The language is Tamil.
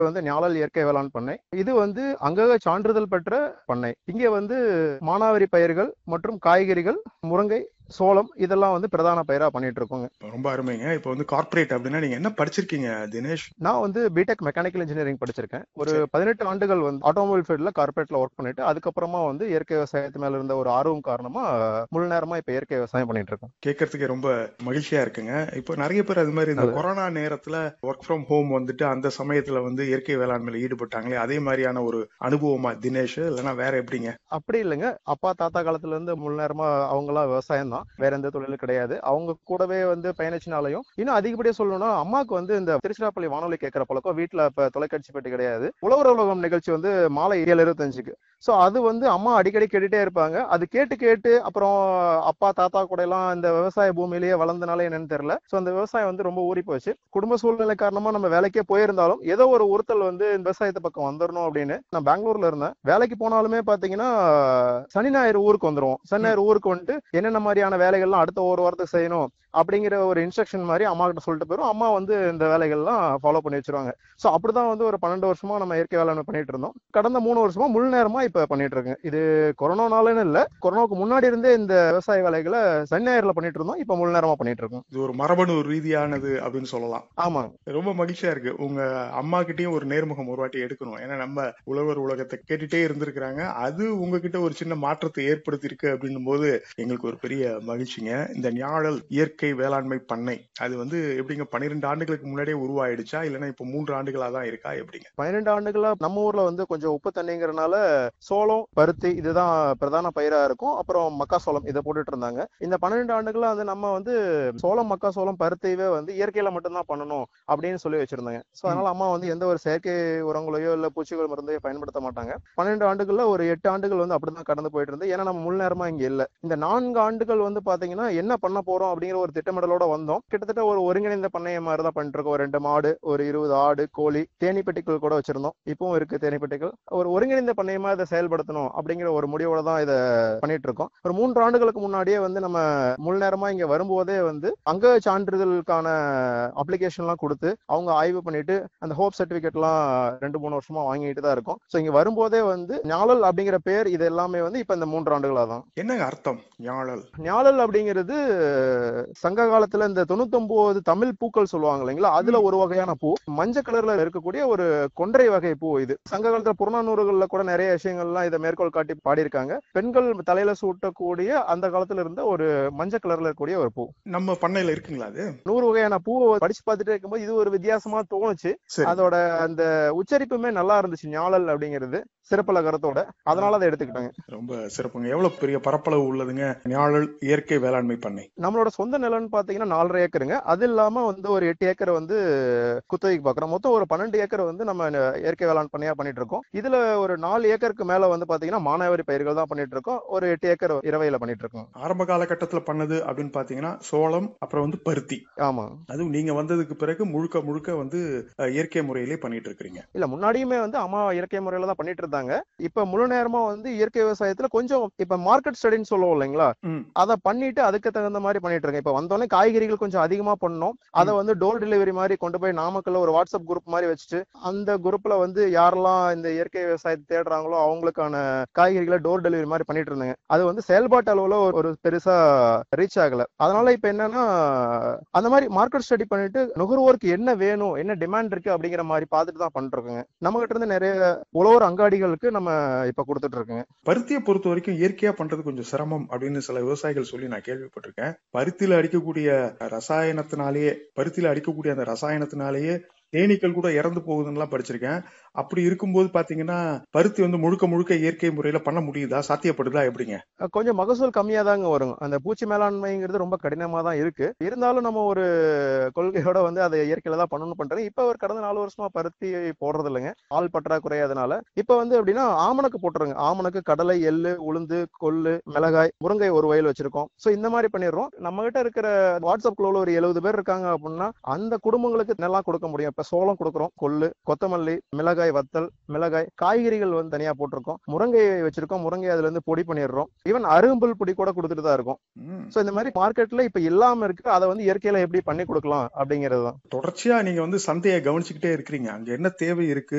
வந்து ஞாழல் இயற்கை வேளாண் பண்ணை இது வந்து அங்கக சான்றிதழ் பெற்ற பண்ணை இங்கே வந்து மானாவாரி பயிர்கள் மற்றும் காய்கறிகள் முருங்கை சோளம் இதெல்லாம் வந்து பிரதான பயிரா பண்ணிட்டு இருக்கோங்க ரொம்ப அருமைங்க இப்போ வந்து கார்ப்பரேட் அப்படின்னா நீங்க என்ன படிச்சிருக்கீங்க தினேஷ் நான் வந்து பிடெக் மெக்கானிக்கல் இன்ஜினியரிங் படிச்சிருக்கேன் ஒரு சரி. பதினெட்டு ஆண்டுகள் வந்து ஆட்டோமொபைல் ஃபீல்ட்ல கார்பரேட்ல ஒர்க் பண்ணிட்டு அதுக்கப்புறமா வந்து இயற்கை விவசாயத்து மேல இருந்த ஒரு ஆர்வம் காரணமா முழு நேரமா இப்ப இயற்கை விவசாயம் பண்ணிட்டு இருக்கேன் கேட்கறதுக்கு ரொம்ப மகிழ்ச்சியா இருக்குங்க இப்போ நிறைய பேர் அது மாதிரி இந்த நல்லது. கொரோனா நேரத்துல ஒர்க் ஃப்ரம் ஹோம் வந்துட்டு அந்த சமயத்துல வந்து இயற்கை வேளாண்மையில ஈடுபட்டாங்களே அதே மாதிரியான ஒரு அனுபவமா தினேஷ் இல்லைன்னா வேற எப்படிங்க அப்படி இல்லைங்க அப்பா தாத்தா காலத்துல இருந்து முழு நேரமா அவங்களாம் விவசாயம் தான் வேற எந்த தொழிலும் கிடையாது அவங்க கூடவே வந்து பயணிச்சினாலையும் இன்னும் அதிகப்படியா சொல்லணும்னா அம்மாக்கு வந்து இந்த திருச்சிராப்பள்ளி வானொலி கேட்கிற பழக்கம் வீட்டுல இப்ப தொலைக்காட்சி பெட்டி கிடையாது உழவர் உலகம் நிகழ்ச்சி வந்து மாலை ஏழு இருபத்தஞ்சுக்கு சோ அது வந்து அம்மா அடிக்கடி கேட்டுட்டே இருப்பாங்க அது கேட்டு கேட்டு அப்புறம் அப்பா தாத்தா கூட எல்லாம் இந்த விவசாய பூமியிலேயே வளர்ந்தனால என்னன்னு தெரியல சோ அந்த விவசாயம் வந்து ரொம்ப ஊறி போச்சு குடும்ப சூழ்நிலை காரணமா நம்ம வேலைக்கே போயிருந்தாலும் ஏதோ ஒரு உறுத்தல் வந்து இந்த விவசாயத்து பக்கம் வந்துடணும் அப்படின்னு நான் பெங்களூர்ல இருந்தேன் வேலைக்கு போனாலுமே பாத்தீங்கன்னா சனி ஞாயிறு ஊருக்கு வந்துருவோம் சனி ஞாயிறு ஊருக்கு வந்துட்டு என்னென்ன மாதிரியான வேலைகள்லாம் அடுத்த ஒரு வாரத்துக்கு செய்யணும் அப்படிங்கிற ஒரு இன்ஸ்ட்ரக்ஷன் மாதிரி அம்மா கிட்ட சொல்லிட்டு போயிரும் அம்மா வந்து இந்த வேலைகள்லாம் ஃபாலோ பண்ணி வச்சிருவாங்க சோ அப்படிதான் வந்து ஒரு பன்னெண்டு வருஷமா நம்ம இயற்கை வேளாண்மை பண்ணிட்டு இருந்தோம் கடந்த மூணு வருஷமா முழு நேரமா இப்ப பண்ணிட்டு இருக்கேன் இது கொரோனானாலன்னு இல்ல கொரோனாவுக்கு முன்னாடி இருந்தே இந்த விவசாய வேலைகளை சனி ஞாயிறுல பண்ணிட்டு இருந்தோம் இப்ப முழு நேரமா பண்ணிட்டு இருக்கோம் இது ஒரு மரபணு ரீதியானது அப்படின்னு சொல்லலாம் ஆமாங்க ரொம்ப மகிழ்ச்சியா இருக்கு உங்க அம்மா கிட்டயும் ஒரு நேர்முகம் ஒரு வாட்டி எடுக்கணும் ஏன்னா நம்ம உழவர் உலகத்தை கேட்டுட்டே இருந்திருக்கிறாங்க அது உங்ககிட்ட ஒரு சின்ன மாற்றத்தை ஏற்படுத்தி இருக்கு அப்படின்னும் போது எங்களுக்கு ஒரு பெரிய மகிழ்ச்சிங்க இந்த ஞாழல் இயற்கை வேளாண்மை பண்ணை அது வந்து எப்படிங்க பன்னிரெண்டு ஆண்டுகளுக்கு முன்னாடியே உருவாயிடுச்சா இல்லைன்னா இப்ப மூன்று ஆண்டுகளா தான் இருக்கா எப்படிங்க பன்னிரெண்டு ஆண்டுகளா நம்ம ஊர்ல வந்து கொஞ்சம் உப்பு தண்ணிங்கிறனால சோளம் பருத்தி இதுதான் பிரதான பயிரா இருக்கும் அப்புறம் மக்காசோளம் இதை போட்டுட்டு இருந்தாங்க இந்த பன்னிரெண்டு ஆண்டுகளா வந்து நம்ம வந்து சோளம் மக்காசோளம் பருத்தியவே வந்து இயற்கையில மட்டும்தான் பண்ணணும் அப்படின்னு சொல்லி வச்சிருந்தாங்க சோ அதனால அம்மா வந்து எந்த ஒரு செயற்கை உரங்களையோ இல்ல பூச்சிகள் மருந்தையோ பயன்படுத்த மாட்டாங்க பன்னெண்டு ஆண்டுகள்ல ஒரு எட்டு ஆண்டுகள் வந்து அப்படிதான் கடந்து போயிட்டு இருந்து ஏன்னா நம்ம முழு நேரமா இங்க இல்ல இந்த நான்கு ஆண்டுகள் வந்து பாத்தீங்கன்னா என்ன பண்ண போறோம் அப்படிங்கிற ஒரு திட்டமிடலோட வந்தோம் கிட்டத்தட்ட ஒரு ஒருங்கிணைந்த பண்ணைய மாதிரி தான் பண்ணிட்டு இருக்கோம் ஒரு ரெண்டு மாடு ஒரு இருபது ஆடு கோழி தேனி பெட்டிகள் கூட வச்சிருந்தோம் இப்பவும் இருக்கு தேனி பெட்டிகள் ஒரு ஒருங்கிணைந்த பண்ணையமா இதை செயல்படுத்தணும் அப்படிங்கிற ஒரு முடிவோட தான் இதை பண்ணிட்டு இருக்கோம் ஒரு மூன்று ஆண்டுகளுக்கு முன்னாடியே வந்து நம்ம முழு நேரமா இங்க வரும்போதே வந்து அங்க சான்றிதழுக்கான அப்ளிகேஷன் எல்லாம் கொடுத்து அவங்க ஆய்வு பண்ணிட்டு அந்த ஹோப் சர்டிபிகேட் எல்லாம் ரெண்டு மூணு வருஷமா வாங்கிட்டு தான் இருக்கோம் சோ இங்க வரும்போதே வந்து ஞாழல் அப்படிங்கிற பேர் இது எல்லாமே வந்து இப்ப இந்த மூன்று ஆண்டுகளா தான் என்னங்க அர்த்தம் ஞாழல் ஞாழல் அப்படிங்கிறது சங்க காலத்துல இந்த தொண்ணூத்தொன்பது தமிழ் பூக்கள் சொல்லுவாங்க இல்லைங்களா அதுல ஒரு வகையான பூ மஞ்சள் கலர்ல இருக்கக்கூடிய ஒரு கொன்றை வகை பூ இது சங்க காலத்துல புறநானூறுகள்ல கூட நிறைய விஷயங்கள்லாம் இதை மேற்கோள் காட்டி பாடியிருக்காங்க பெண்கள் தலையில சூட்டக்கூடிய அந்த காலத்துல இருந்த ஒரு மஞ்சள் கலர்ல இருக்கக்கூடிய ஒரு பூ நம்ம பண்ணையில இருக்குங்களா அது நூறு வகையான பூவை படிச்சு பார்த்துட்டே இருக்கும்போது இது ஒரு வித்தியாசமா தோணுச்சு சரி அதோட அந்த உச்சரிப்புமே நல்லா இருந்துச்சு ஞாழல் அப்படிங்கிறது சிறப்பலகரத்தோட அதனால அதை எடுத்துக்கிட்டாங்க ரொம்ப சிறப்புங்க எவ்வளவு பெரிய பரப்பளவு உள்ளதுங்க ஞாழல் இயற்கை வேளாண்மை பண்ணை நம்மளோட சொந்த நிலம்னு பாத்தீங்கன்னா நாலரை ஏக்கருங்க அது இல்லாம வந்து ஒரு எட்டு ஏக்கர் வந்து குத்தகைக்கு பாக்குறோம் மொத்தம் ஒரு பன்னெண்டு ஏக்கர் வந்து நம்ம இயற்கை வேளாண் பண்ணையா பண்ணிட்டு இருக்கோம் இதுல ஒரு நாலு ஏக்கருக்கு மேல வந்து பாத்தீங்கன்னா மானாவாரி பயிர்கள் தான் பண்ணிட்டு இருக்கோம் ஒரு எட்டு ஏக்கர் இரவையில பண்ணிட்டு இருக்கோம் ஆரம்ப காலகட்டத்துல பண்ணது அப்படின்னு பாத்தீங்கன்னா சோளம் அப்புறம் வந்து பருத்தி ஆமா அதுவும் நீங்க வந்ததுக்கு பிறகு முழுக்க முழுக்க வந்து அஹ், இயற்கை முறையிலே பண்ணிட்டு இருக்கிறீங்க இல்ல முன்னாடியுமே வந்து அம்மா இயற்கை முறையில தான் பண்ணிட்டு இருந்தாங்க இப்ப முழு நேரமா வந்து இயற்கை விவசாயத்துல கொஞ்சம் இப்ப மார்க்கெட் ஸ்டடின்னு சொல்லுவோம் இல்லைங்களா ம். அதை பண்ணிட்டு அதுக்கு தகுந்த மாதிரி பண்ணிட்டு இருக்கேன் இப்ப வந்தோடனே காய்கறிகள் கொஞ்சம் அதிகமா பண்ணோம் அதை வந்து டோர் டெலிவரி மாதிரி கொண்டு போய் நாமக்கல்ல ஒரு வாட்ஸ்அப் குரூப் மாதிரி வச்சுட்டு அந்த குரூப்ல வந்து யாரெல்லாம் இந்த இயற்கை விவசாயத்தை தேடுறாங்களோ அவங்களுக்கான காய்கறிகளை டோர் டெலிவரி மாதிரி பண்ணிட்டு இருந்தாங்க அது வந்து செயல்பாட்டு அளவுல ஒரு- ஒரு பெருசா ரீச் ஆகல அதனால இப்ப என்னன்னா அந்த மாதிரி மார்க்கெட் ஸ்டடி பண்ணிட்டு நுகர்வோருக்கு என்ன வேணும் என்ன டிமாண்ட் இருக்கு அப்படிங்கிற மாதிரி பார்த்துட்டு தான் பண்ணிருக்கோங்க நம்ம கிட்ட இருந்து நிறைய உழவர் அங்காடிகளுக்கு நம்ம இப்ப கொடுத்துட்டு இருக்கோங்க பருத்தியை பொறுத்த வரைக்கும் இயற்கையா பண்றது கொஞ்சம் சிரமம் அப்படின்னு சில விவசாயிகள் சொல்லி நான் கேள்விப்பட்டிருக்கேன் பருத்தியில அடிக்கக்கூடிய ரசாயனத்தினாலேயே பருத்தியில அடிக்கக்கூடிய அந்த ரசாயனத்தினாலேயே தேனீக்கள் கூட இறந்து போகுதுன்னுலாம் படிச்சிருக்கேன் அப்படி இருக்கும்போது பாத்தீங்கன்னா பருத்தி வந்து முழுக்க முழுக்க இயற்கை முறையில பண்ண முடியுதா சாத்தியப்படுதா எப்படிங்க அஹ் கொஞ்சம் மகசூல் கம்மியா தாங்க வரும் அந்த பூச்சி மேலாண்மைங்கிறது ரொம்ப கடினமா தான் இருக்கு இருந்தாலும் நம்ம ஒரு கொள்கையோட வந்து அதை இயற்கையில தான் பண்ணணும் பண்றேன் இப்ப ஒரு கடந்த நாலு வருஷமா பருத்தி போடுறது இல்லைங்க ஆள் பற்றாக்குறை அதனால இப்ப வந்து எப்படின்னா ஆமணக்கு போட்டுருங்க ஆமணக்கு கடலை எள்ளு உளுந்து கொள்ளு மிளகாய் முருங்கை ஒரு வயல் வச்சிருக்கோம் சோ இந்த மாதிரி பண்ணிடுறோம் நம்ம கிட்ட இருக்கிற வாட்ஸ்அப் குழுல ஒரு எழுபது பேர் இருக்காங்க அப்படின்னா அந்த குடும்பங்களுக்கு நல்லா கொடுக்க முடியும் இப்ப இப்ப சோளம் கொடுக்குறோம் கொள்ளு கொத்தமல்லி மிளகாய் வத்தல் மிளகாய் காய்கறிகள் வந்து தனியா போட்டிருக்கோம் முருங்கை வச்சிருக்கோம் முருங்கை அதுல இருந்து பொடி பண்ணிடுறோம் ஈவன் அரும்புல் பொடி கூட கொடுத்துட்டு தான் இருக்கும் ம். சோ இந்த மாதிரி மார்க்கெட்ல இப்ப இல்லாம இருக்கு அதை வந்து இயற்கையில எப்படி பண்ணி கொடுக்கலாம் அப்படிங்கிறது தான் தொடர்ச்சியா நீங்க வந்து சந்தையை கவனிச்சுக்கிட்டே இருக்கிறீங்க அங்க என்ன தேவை இருக்கு